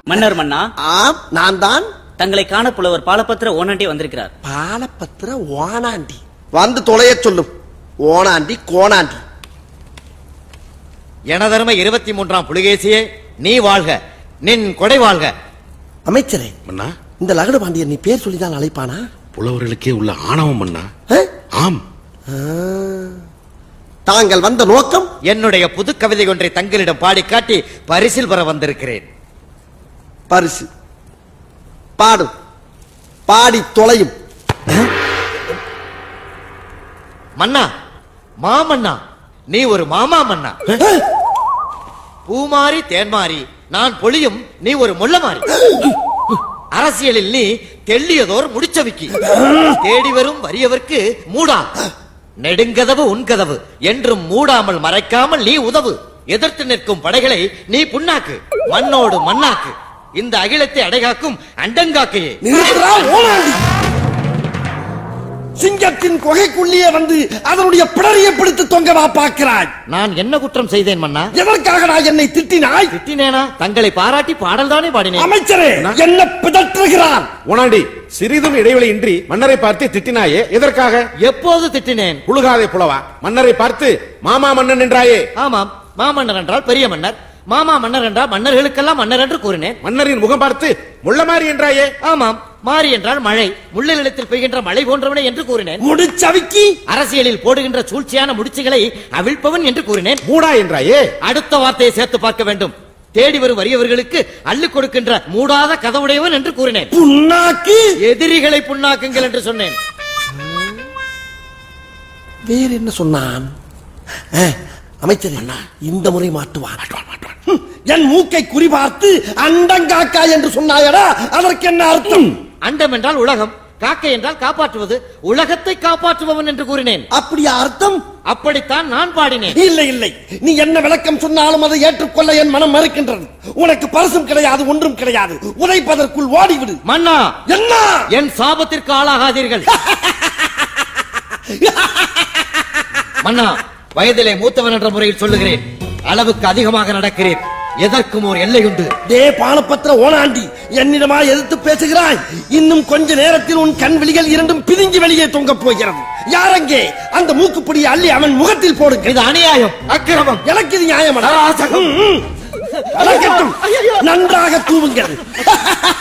மன்னர் மன்னா ஆம் நான் தான் தங்களை காண புலவர் பாலபத்திர ஓனாண்டி வந்திருக்கிறார் பாலபத்திர ஓனாண்டி வந்து தொலைய சொல்லும் ஓனாண்டி கோணாண்டி எனதருமை இருபத்தி மூன்றாம் புலிகேசியே நீ வாழ்க நின் கொடை வாழ்க அமைச்சரே மன்னா இந்த லகடு பாண்டியன் நீ பேர் சொல்லிதான் அழைப்பானா புலவர்களுக்கே உள்ள ஆணவம் மன்னா ஆ? ஆம் ஆ. தாங்கள் வந்த நோக்கம் என்னுடைய புது கவிதை ஒன்றை தங்களிடம் பாடி காட்டி பரிசில் பெற வந்திருக்கிறேன் பரிசு பாடும் பாடி தொலையும் மன்னா மாமன்னா நீ ஒரு மாமா மன்னா ஆ? பூமாரி தேன்மாரி நான் பொழியும் நீ ஒரு முள்ளமாரி அரசியலில் நீ தெள்ளியதோர் முடிச்சவிக்கி தேடி வரும் வறியவர்க்கு மூடா நெடுங்கதவு உன்கதவு என்றும் மூடாமல் மறைக்காமல் நீ உதவு எதிர்த்து நிற்கும் படைகளை நீ புண்ணாக்கு மண்ணோடு மண்ணாக்கு இந்த அகிலத்தை அடைகாக்கும் அண்டங்காக்கையே நிறுத்துறா ஓனாண்டி சிங்கத்தின் குகைக்குள்ளேயே வந்து அதனுடைய பிடரியை பிடித்து தொங்கவா பார்க்கிறாய் நான் என்ன குற்றம் செய்தேன் மன்னா எதற்காக நான் என்னை திட்டினாய் திட்டினேனா தங்களை பாராட்டி பாடல் தானே பாடினேன் அமைச்சரே என்ன பிதற்றுகிறான் ஓனாண்டி சிறிதும் இடைவெளியின்றி மன்னரை பார்த்து திட்டினாயே எதற்காக எப்போது திட்டினேன் புழுகாதே புலவா மன்னரை பார்த்து மாமா மன்னன் என்றாயே ஆமாம் மாமன்னர் என்றால் பெரிய மன்னர் மாமா மன்னர் என்றால் மன்னர்களுக்கெல்லாம் மன்னர் என்று கூறினேன் மன்னரின் முகம் பார்த்து முள்ளமாரி என்றாயே ஆமாம் மாறி என்றால் மழை முள்ள நிலத்தில் பெய்கின்ற மழை போன்றவனே என்று கூறினேன் முடிச்சவிக்கி அரசியலில் போடுகின்ற சூழ்ச்சியான முடிச்சுகளை அவிழ்ப்பவன் என்று கூறினேன் மூடா என்றாயே அடுத்த வார்த்தையை சேர்த்து பார்க்க வேண்டும் தேடி வரும் வறியவர்களுக்கு அள்ளிக் கொடுக்கின்ற மூடாத கதவுடையவன் என்று கூறினேன் புண்ணாக்கி எதிரிகளை புண்ணாக்குங்கள் என்று சொன்னேன் வேற என்ன சொன்னான் ஆ, அமைச்சரே இந்த முறை மாட்டுவான் ஹம், என் மூக்கை குறிபார்த்து அண்டங்காக்கா என்று சொன்னாயடா அதற்கு என்ன அர்த்தம் அண்டம் என்றால் உலகம் காக்கை என்றால் காப்பாற்றுவது உலகத்தை காப்பாற்றுபவன் என்று கூறினேன் அப்படியா அர்த்தம் அப்படித்தான் நான் பாடினேன் இல்லை இல்லை நீ என்ன விளக்கம் சொன்னாலும் அதை ஏற்றுக்கொள்ள என் மனம் மறுக்கின்றது உனக்கு பரிசும் கிடையாது ஒன்றும் கிடையாது உதைப்பதற்குள் ஓடிவிடு மன்னா என்ன என் சாபத்திற்கு ஆளாகாதீர்கள் மன்னா வயதிலே மூத்தவன் என்ற முறையில் சொல்லுகிறேன் அளவுக்கு அதிகமாக நடக்கிறேன் எதற்கும் ஒரு எல்லை உண்டு டே பானபத்திர ஓனாண்டி என்னிடமா எதிர்த்து பேசுகிறாய் இன்னும் கொஞ்ச நேரத்தில் உன் கண் விழிகள் இரண்டும் பிதுங்கி வெளியே தொங்கப் போகிறது யாரங்கே அந்த மூக்குப்பிடியை அள்ளி அவன் முகத்தில் போடுங்க இது அநியாயம் அக்கிரமம் எனக்கு இது நியாயமடா அராசகம். ம், ம். அடக்கட்டும். நன்றாக தூவுங்கள்